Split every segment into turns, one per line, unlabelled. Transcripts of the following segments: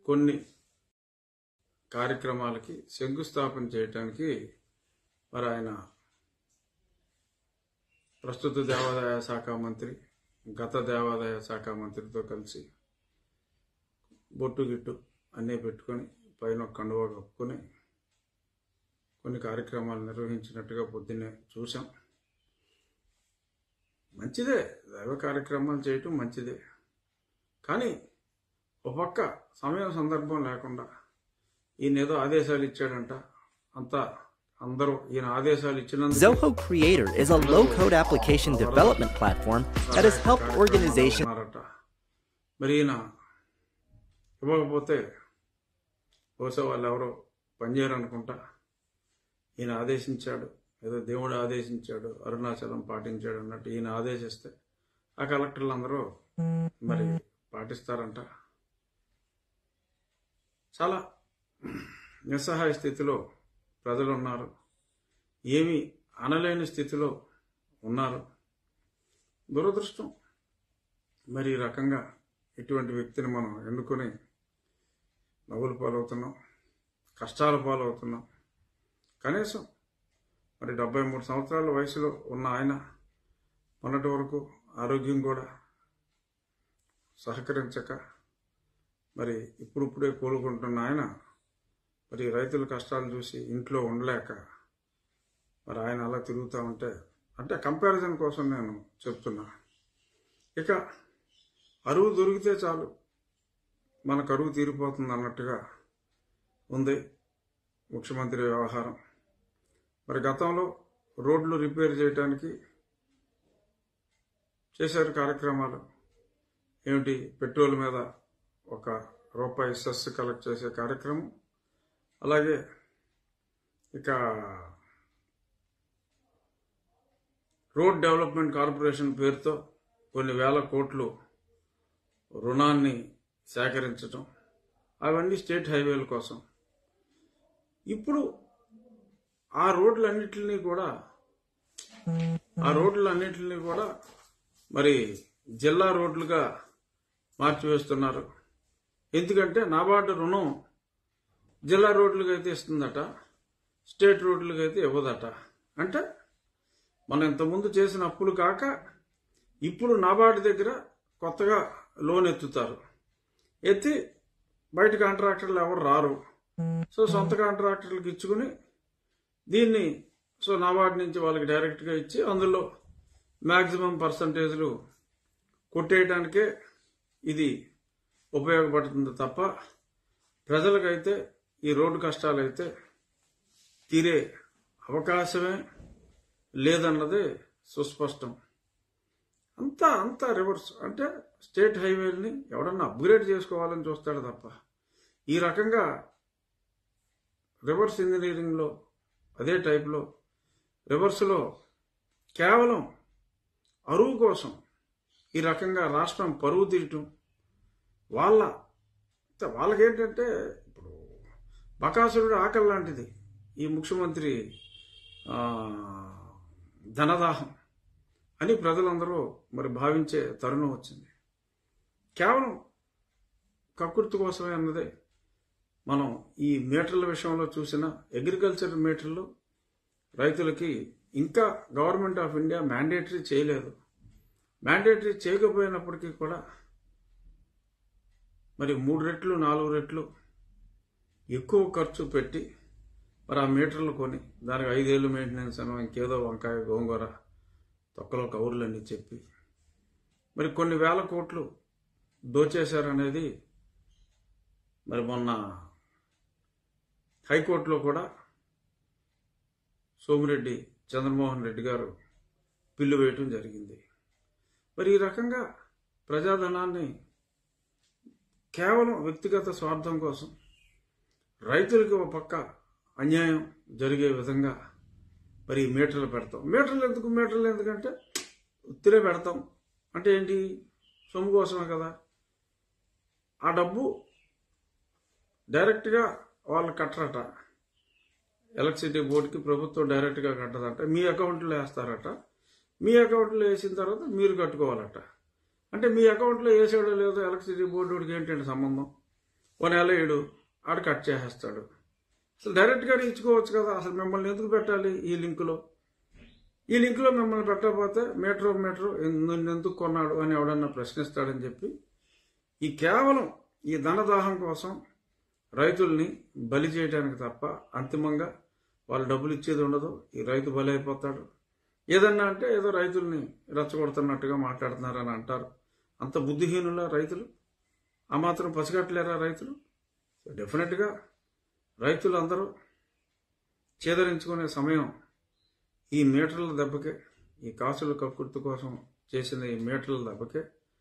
కొన్ని కార్యక్రమాలకి శంకుస్థాపన చేయటానికి మరి ఆయన ప్రస్తుత దేవాదాయ శాఖ మంత్రి గత దేవాదాయ శాఖ మంత్రితో కలిసి బొట్టు గిట్టు అన్నీ పెట్టుకొని పైన ఒక కండువా కప్పుకొని కొన్ని కార్యక్రమాలు నిర్వహించినట్టుగా పొద్దున్నే చూసాం మంచిదే దైవ కార్యక్రమాలు చేయటం మంచిదే కానీ ఒక పక్క సమయం సందర్భం లేకుండా ఈయన ఏదో ఆదేశాలు ఇచ్చాడంట అంతా అందరూ ఈయన ఆదేశాలు ఇచ్చినందుకు
Zoho Creator is a low code application development platform that has helped organizations.
ఉన్నారట మరి ఈయన ఇవ్వకపోతే బహుశా వాళ్ళు ఎవరో పనిచేయరు అనుకుంటా ఈయన ఆదేశించాడు ఏదో దేవుడు ఆదేశించాడు అరుణాచలం పాటించాడు అన్నట్టు ఈయన ఆదేశిస్తే ఆ కలెక్టర్లు అందరూ మరి పాటిస్తారంట చాలా నిస్సహాయ స్థితిలో ప్రజలు ఉన్నారు ఏమీ అనలేని స్థితిలో ఉన్నారు దురదృష్టం మరి ఈ రకంగా ఇటువంటి వ్యక్తిని మనం ఎన్నుకొని నవ్వుల పాలవుతున్నాం కష్టాల పాలవుతున్నాం కనీసం మరి డెబ్బై మూడు సంవత్సరాల వయసులో ఉన్న ఆయన మొన్నటి వరకు ఆరోగ్యం కూడా సహకరించక మరి ఇప్పుడిప్పుడే కోలుకుంటున్న ఆయన మరి రైతుల కష్టాలు చూసి ఇంట్లో ఉండలేక మరి ఆయన అలా తిరుగుతూ ఉంటే అంటే కంపారిజన్ కోసం నేను చెప్తున్నా ఇక అరువు దొరికితే చాలు మనకు అరువు తీరిపోతుంది అన్నట్టుగా ఉంది ముఖ్యమంత్రి వ్యవహారం మరి గతంలో రోడ్లు రిపేర్ చేయడానికి చేశారు కార్యక్రమాలు ఏమిటి పెట్రోల్ మీద ఒక రూపాయి సెస్ కలెక్ట్ చేసే కార్యక్రమం అలాగే ఇక రోడ్ డెవలప్మెంట్ కార్పొరేషన్ పేరుతో కొన్ని వేల కోట్లు రుణాన్ని సేకరించటం అవన్నీ స్టేట్ హైవేల కోసం ఇప్పుడు ఆ రోడ్లన్నిటిని కూడా ఆ రోడ్లన్నిటిని కూడా మరి జిల్లా రోడ్లుగా మార్చివేస్తున్నారు ఎందుకంటే నాబార్డు రుణం జిల్లా రోడ్లకు అయితే ఇస్తుందట స్టేట్ రోడ్లకు అయితే ఇవ్వదట అంటే మనం ఇంతకుముందు చేసిన అప్పులు కాక ఇప్పుడు నాబార్డు దగ్గర కొత్తగా లోన్ ఎత్తుతారు ఎత్తి బయట కాంట్రాక్టర్లు ఎవరు రారు సో సొంత కాంట్రాక్టర్లకు ఇచ్చుకుని దీన్ని సో నాబార్డు నుంచి వాళ్ళకి డైరెక్ట్గా ఇచ్చి అందులో మ్యాక్సిమం పర్సంటేజ్లు కొట్టేయడానికే ఇది ఉపయోగపడుతుంది తప్ప ప్రజలకైతే ఈ రోడ్డు కష్టాలైతే తీరే అవకాశమే లేదన్నది సుస్పష్టం అంతా అంతా రివర్స్ అంటే స్టేట్ హైవేల్ని ఎవడన్నా అప్గ్రేడ్ చేసుకోవాలని చూస్తాడు తప్ప ఈ రకంగా రివర్స్ ఇంజనీరింగ్లో అదే టైప్లో రివర్స్లో కేవలం అరువు కోసం ఈ రకంగా రాష్ట్రం పరువు తీయటం వాళ్ళ అంటే వాళ్ళకేంటంటే ఇప్పుడు బకాసురుడు ఆకలి లాంటిది ఈ ముఖ్యమంత్రి ఆ, ధనదాహం అని ప్రజలందరూ మరి భావించే తరుణం వచ్చింది కేవలం కకృతి కోసమే అన్నదే మనం ఈ మీటర్ల విషయంలో చూసిన అగ్రికల్చర్ మీటర్లు రైతులకి ఇంకా గవర్నమెంట్ ఆఫ్ ఇండియా మ్యాండేటరీ చేయలేదు మ్యాండేటరీ చేయకపోయినప్పటికీ కూడా మరి మూడు రెట్లు నాలుగు రెట్లు ఎక్కువ ఖర్చు పెట్టి మరి ఆ మీటర్లు కొని దానికి ఐదేళ్ళు మెయింటెనెన్స్ అనో ఇంకేదో వంకాయ గోంగూర తొక్కలో కౌరులన్నీ చెప్పి మరి కొన్ని వేల కోట్లు దోచేశారనేది మరి మొన్న హైకోర్టులో కూడా సోమిరెడ్డి చంద్రమోహన్ రెడ్డి గారు పిల్లు వేయటం జరిగింది మరి ఈ రకంగా ప్రజాధనాన్ని కేవలం వ్యక్తిగత స్వార్థం కోసం రైతులకి ఒక పక్క అన్యాయం జరిగే విధంగా మరి ఈ మీటర్లు పెడతాం మీటర్లు ఎందుకు మీటర్లు ఎందుకంటే ఉత్తిరే పెడతాం అంటే ఏంటి సొమ్ము కోసమే కదా ఆ డబ్బు డైరెక్ట్గా వాళ్ళు కట్టరట ఎలక్ట్రిసిటీ బోర్డుకి ప్రభుత్వం డైరెక్ట్గా కట్టదట మీ అకౌంట్లో వేస్తారట మీ అకౌంట్లో వేసిన తర్వాత మీరు కట్టుకోవాలట అంటే మీ అకౌంట్లో వేసాడో లేదో ఎలక్ట్రిసిటీ బోర్డుకి ఏంటంటే సంబంధం ఓ నెల ఏడు ఆడు కట్ చేసేస్తాడు అసలు డైరెక్ట్గానే ఇచ్చుకోవచ్చు కదా అసలు మిమ్మల్ని ఎందుకు పెట్టాలి ఈ లింకులో ఈ లింకులో మిమ్మల్ని పెట్టకపోతే మీటర్ మీటర్ నిన్ను ఎందుకు కొన్నాడు అని ఎవడన్నా ప్రశ్నిస్తాడని చెప్పి ఈ కేవలం ఈ ధనదాహం కోసం రైతుల్ని బలి చేయడానికి తప్ప అంతిమంగా వాళ్ళు డబ్బులు ఇచ్చేది ఉండదు ఈ రైతు బలి అయిపోతాడు ఏదన్నా అంటే ఏదో రైతుల్ని రెచ్చగొడుతున్నట్టుగా మాట్లాడుతున్నారని అంటారు అంత బుద్ధిహీనుల రైతులు ఆ మాత్రం పసిగట్టలేరా రైతులు సో డెఫినెట్గా రైతులందరూ చేదరించుకునే సమయం ఈ మీటర్ల దెబ్బకే ఈ కాసుల కక్కుర్తి కోసం చేసిన ఈ మీటర్ల దెబ్బకే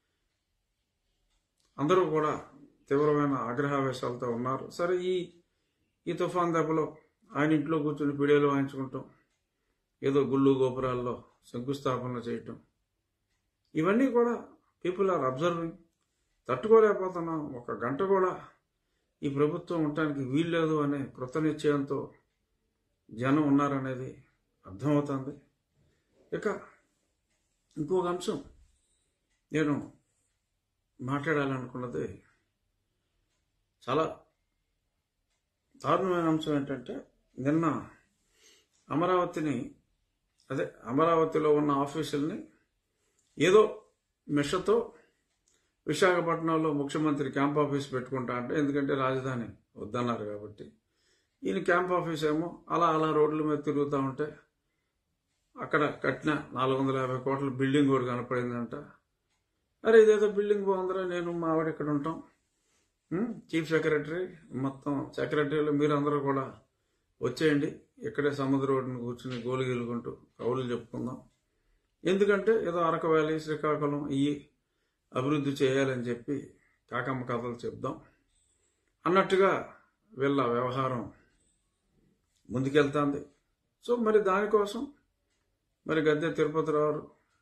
అందరూ కూడా తీవ్రమైన ఆగ్రహావేశాలతో ఉన్నారు సరే ఈ ఈ తుఫాన్ దెబ్బలో ఆయన ఇంట్లో కూర్చుని పిడియలు వాయించుకుంటాం ఏదో గుళ్ళు గోపురాల్లో శంకుస్థాపనలు చేయటం ఇవన్నీ కూడా పీపుల్ ఆర్ అబ్జర్వింగ్ తట్టుకోలేకపోతున్నాం ఒక గంట కూడా ఈ ప్రభుత్వం ఉండటానికి వీల్లేదు అనే కృత నిశ్చయంతో జనం ఉన్నారనేది అర్థమవుతుంది ఇక ఇంకొక అంశం నేను మాట్లాడాలనుకున్నది చాలా దారుణమైన అంశం ఏంటంటే నిన్న అమరావతిని అదే అమరావతిలో ఉన్న ఆఫీసుల్ని ఏదో మిషతో విశాఖపట్నంలో ముఖ్యమంత్రి క్యాంప్ ఆఫీస్ పెట్టుకుంటా అంటే ఎందుకంటే రాజధాని వద్దన్నారు కాబట్టి ఈయన క్యాంప్ ఆఫీస్ ఏమో అలా అలా రోడ్ల మీద తిరుగుతూ ఉంటే అక్కడ కట్టిన నాలుగు వందల యాభై కోట్ల బిల్డింగ్ కూడా కనపడిందంట అరే ఇదేదో బిల్డింగ్ బాగుందిరా నేను మా ఆవిడ ఇక్కడ ఉంటాం ఉమ్, చీఫ్ సెక్రటరీ మొత్తం సెక్రటరీలు మీరు అందరూ కూడా వచ్చేయండి ఇక్కడే సముద్ర రోడ్డుని కూర్చుని గోలు గెలుకుంటూ కవులు చెప్పుకుందాం ఎందుకంటే ఏదో అరకు వ్యాలీ శ్రీకాకుళం ఇవి అభివృద్ధి చేయాలని చెప్పి కాకమ్మ కథలు చెప్దాం అన్నట్టుగా వీళ్ళ వ్యవహారం ముందుకెళ్తాంది సో మరి దానికోసం మరి గద్దె తిరుపతిరావు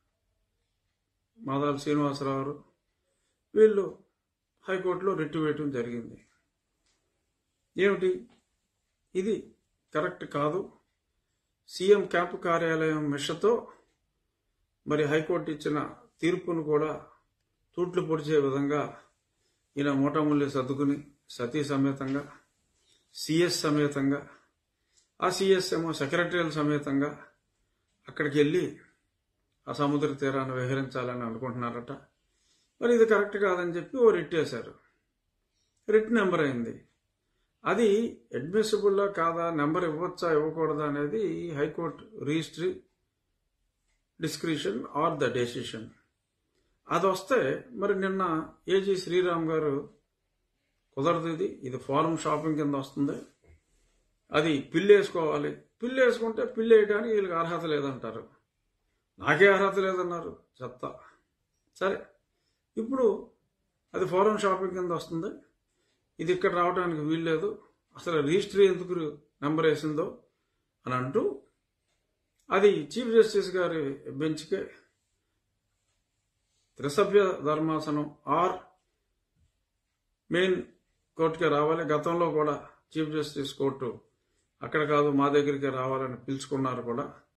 మాదాల శ్రీనివాసరావు వీళ్ళు హైకోర్టులో రిట్ వేయటం జరిగింది ఏమిటి ఇది కరెక్ట్ కాదు సీఎం క్యాంపు కార్యాలయం మిషతో మరి హైకోర్టు ఇచ్చిన తీర్పును కూడా తూట్లు పొడిచే విధంగా ఈయన మూటముల్లి సర్దుకుని సతీ సమేతంగా సిఎస్ సమేతంగా ఆ సిఎస్ ఏమో సెక్రటరీల సమేతంగా అక్కడికి వెళ్ళి ఆ సముద్ర తీరాన్ని విహరించాలని అనుకుంటున్నారట మరి ఇది కరెక్ట్ కాదని చెప్పి ఓ రిట్ వేశారు రిట్ నెంబర్ అయింది అది అడ్మిసిబుల్లా కాదా నెంబర్ ఇవ్వచ్చా ఇవ్వకూడదా అనేది high court registry discretion or the decision అది వస్తే మరి నిన్న ఏజీ శ్రీరామ్ గారు కుదరదు ఇది ఇది ఫారం షాపింగ్ కింద వస్తుంది అది పిల్లి వేసుకోవాలి పిల్లి వేసుకుంటే పిల్లి వేయడానికి వీళ్ళకి అర్హత లేదంటారు నాకే అర్హత లేదన్నారు చెత్త సరే ఇప్పుడు అది ఫారెన్ షాపింగ్ కింద వస్తుంది ఇది ఇక్కడ రావడానికి వీల్లేదు అసలు రిజిస్ట్రీ ఎందుకు నెంబర్ వేసిందో అని అంటూ అది చీఫ్ జస్టిస్ గారి బెంచ్కే త్రిసభ్య ధర్మాసనం ఆర్ మెయిన్ కోర్టుకే రావాలి గతంలో కూడా చీఫ్ జస్టిస్ కోర్టు అక్కడ కాదు మా దగ్గరికి రావాలని పిలుచుకున్నారు కూడా